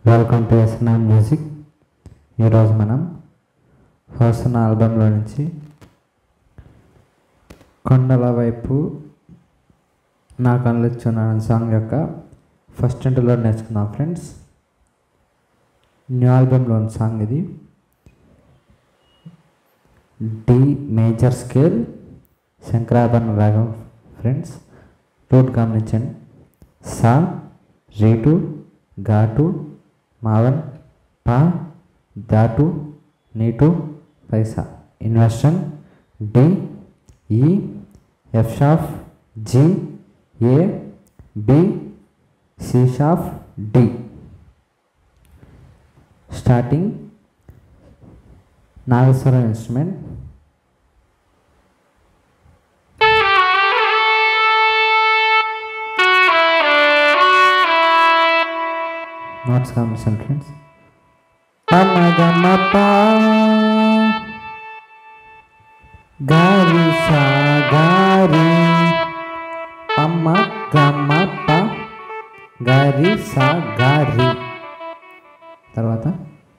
Welcome to SN music ఈరోజు మనం హోసన ఆల్బంలో నుంచి కొండల వైపు నా కళ్ళు చున్నాను సాంగ్ యొక్క ఫస్ట్ ఇంటర్లో నేర్చుకుందాం ఫ్రెండ్స్ న్యూ ఆల్బంలోని సాంగ్ ఇది డి మేజర్ స్కేల్ శంకరాభరణ రాగం ఫ్రెండ్స్ రూట్ గమనించండి సా రేటు ఘాటు మావన్ పా దాటు నీటు పైసా ఇన్వెస్షన్ D E F sharp G A B C sharp D starting నాగస్వరం ఇన్స్ట్రుమెంట్ నోట్స్ గమనించండి ఫ్రెండ్స్ పమ గమ ప గారి సా గారి పమ గమ ప గారి సా గారి తర్వాత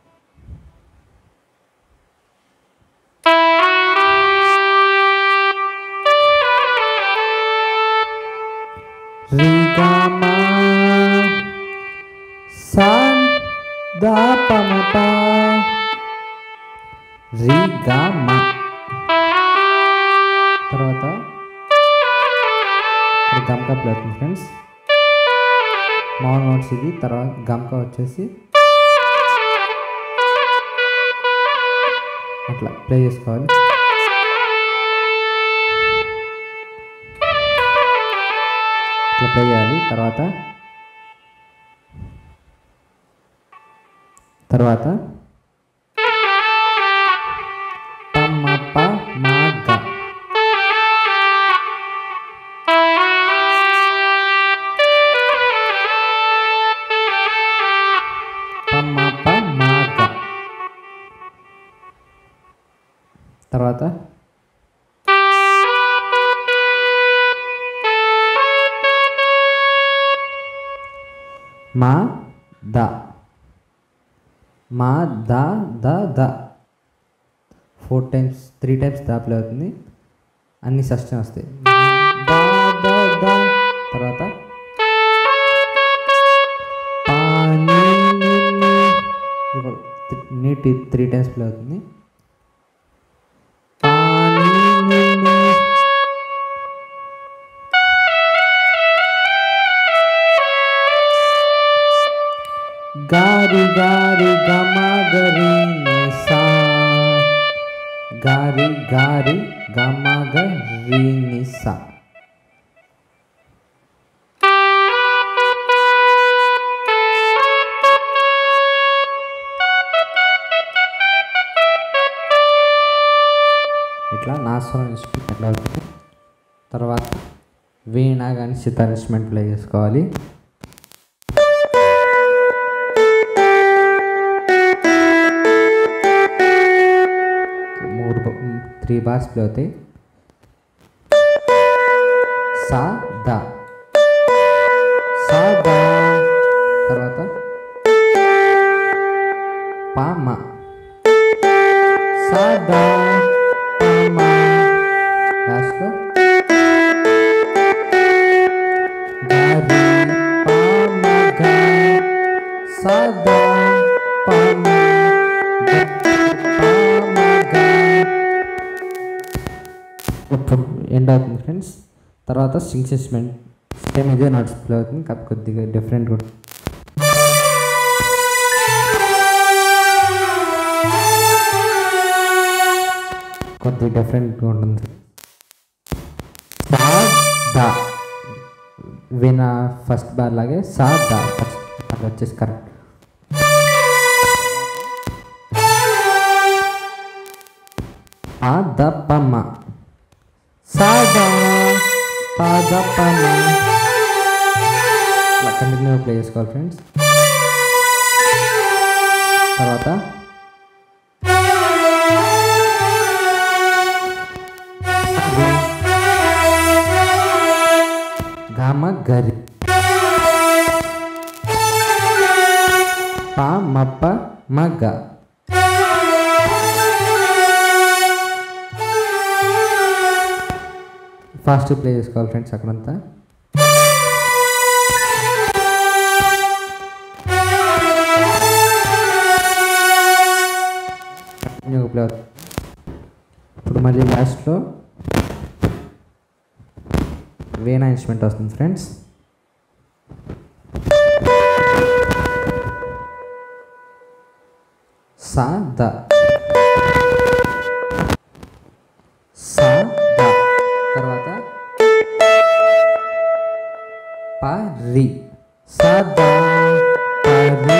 రి గమ సా దా పమ ప రి గా మ తర్వాత ఇప్పుడు గమ్కా ప్లే అవుతుంది ఫ్రెండ్స్ మామూలు నోట్స్ ఇది తర్వాత గమ్కా వచ్చేసి అట్లా ప్లే చేసుకోవాలి ఇట్లా ప్లే చేయాలి తర్వాత తర్వాత పమ్మ ప మా గ పమ్మ ప మా గ తర్వాత మా ద మా ద ద ద ఫోర్ టైమ్స్ త్రీ టైమ్స్ దా ప్లే అవుతుంది అన్ని సస్టైన్ వస్తాయి ద ద ద తర్వాత పా, ని, ని, ని. ఇప్పుడు తి- నీటి త్రీ టైమ్స్ ప్లే అవుతుంది పా, ని, ని, ని. గారి గారి గమ గరి నిసా గారి గారి గమ గరి నిసా ఇట్లా నాస్వరం ఇన్స్ట్రుమెంట్ ఎట్లా అవుతుంది తర్వాత వీణ కానీ సితార్ ఇన్స్ట్రుమెంట్ ప్లే చేసుకోవాలి మూడు త్రీ బార్స్ ప్లే అవుతాయి సా ద సా ద తర్వాత పా మా సా ద పా మా లాస్ట్లో గారి పా మా గ సా ద పా మా గ పా మా గ ఇప్పుడు ఎండ్ అవుతుంది ఫ్రెండ్స్ తర్వాత స్ట్రింగ్స్ ఇన్స్ట్రుమెంట్ సేమ్ ఇదే నోట్స్ ప్లే అవుతుంది కాకపోతే కొద్దిగా డిఫరెంట్ కూడా కొద్దిగా డిఫరెంట్గా ఉంటుంది సా దా విన ఫస్ట్ బార్ లాగే సా దా ఫస్ట్ అది వచ్చేసి కరెక్ట్ ఆ ద పమ్మ సా దా పా ద పమ్మ ఇట్లా కంటిన్యూ ప్లే చేసుకోవాలి ఫ్రెండ్స్ తర్వాత గామ గరి ప మప్ప మగ్గ ఫాస్ట్ ప్లే చేసుకోవాలి ఫ్రెండ్స్ అక్కడంతా కంటిన్యూగా ప్లే అవుతుంది ఇప్పుడు మళ్ళీ లాస్ట్లో వేనా ఇన్స్ట్రుమెంట్ వస్తుంది ఫ్రెండ్స్ సా ద సా ద తర్వాత ప రి సా ద ప రి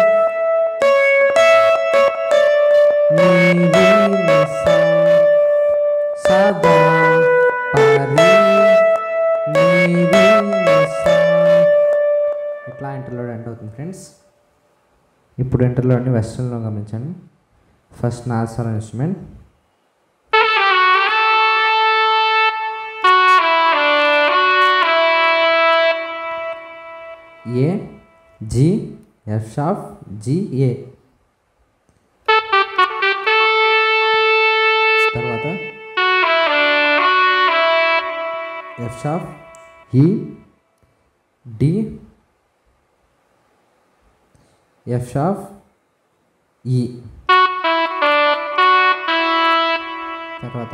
ని రి ని సా సా ద ప రి ని రి ని సా ఇట్లా ఇంటర్లో ఎండ్ అవుతుంది ఫ్రెండ్స్ ఇప్పుడు ఇంటర్లో అన్ని వెస్ట్రన్లో గమనించండి ఫస్ట్ నాసాల instrument A G F sharp G A తర్వాత ఎఫ్ షాఫ్ ఈ డి ఎఫ్ షాఫ్ ఈ తర్వాత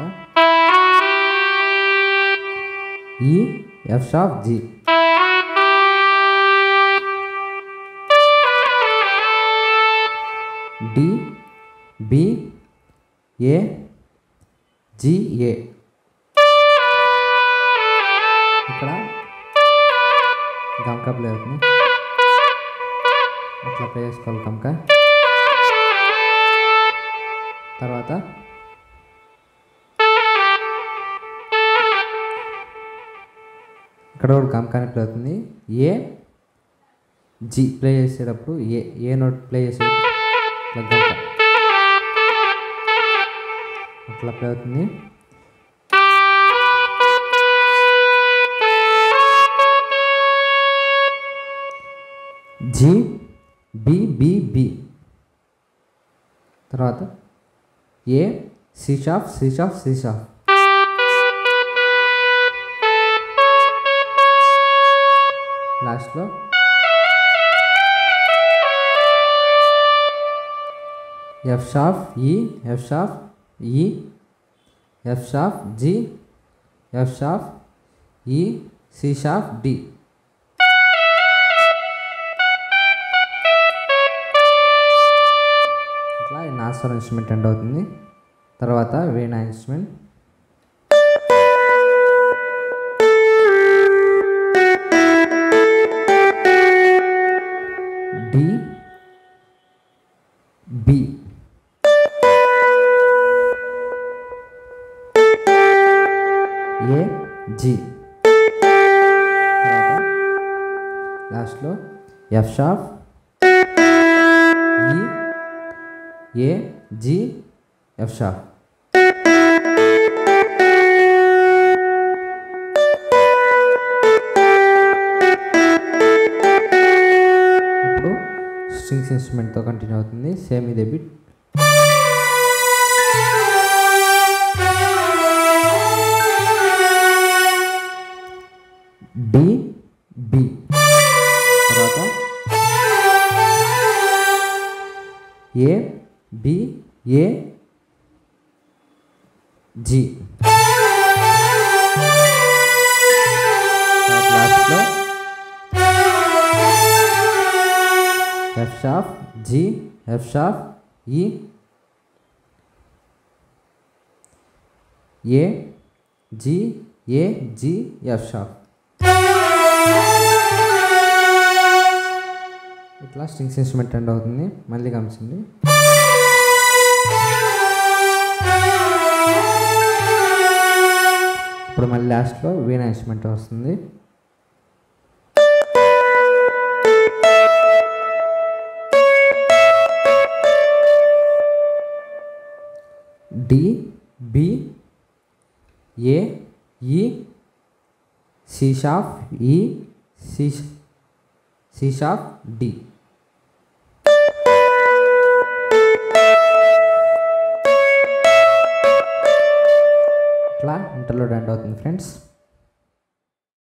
E F sharp G D B A G A ఇక్కడ గమకా ప్లే అవుతుంది అట్లా ప్లే చేసుకోవాలి గమక తర్వాత ఇక్కడ కూడా గమకాని ప్లే అవుతుంది ఏ జి ప్లే చేసేటప్పుడు ఏ ఏ నోట్ ప్లే చేసేటప్పుడు ఇట్లా గమక అట్లా ప్లే అవుతుంది జి బి బి బి తర్వాత A C sharp C sharp C sharp లాస్ట్లో F sharp E F sharp E F sharp G F sharp E C sharp D ఇట్లా ఈ నాస్వర్ instrument end అవుతుంది తర్వాత వీణా instrument D B A G తర్వాత లాస్ట్లో F sharp E A G F sharp ఇప్పుడు strings ఇన్స్ట్రుమెంట్తో కంటిన్యూ అవుతుంది సేమ్ ఇదే బిట్ డి బి తర్వాత ఏ బి ఏ జి లాస్ట్లో F sharp G F sharp E A G A G F sharp ఇట్లా strings instrument end అవుతుంది మళ్ళీ గమనించండి ఇప్పుడు మళ్ళీ లాస్ట్లో వీణా ఇన్స్ట్రుమెంట్ వస్తుంది D B A E C షాఫ్ E C C sharp D ఇట్లా ఇంటర్లో ఎండ్ అవుతుంది ఫ్రెండ్స్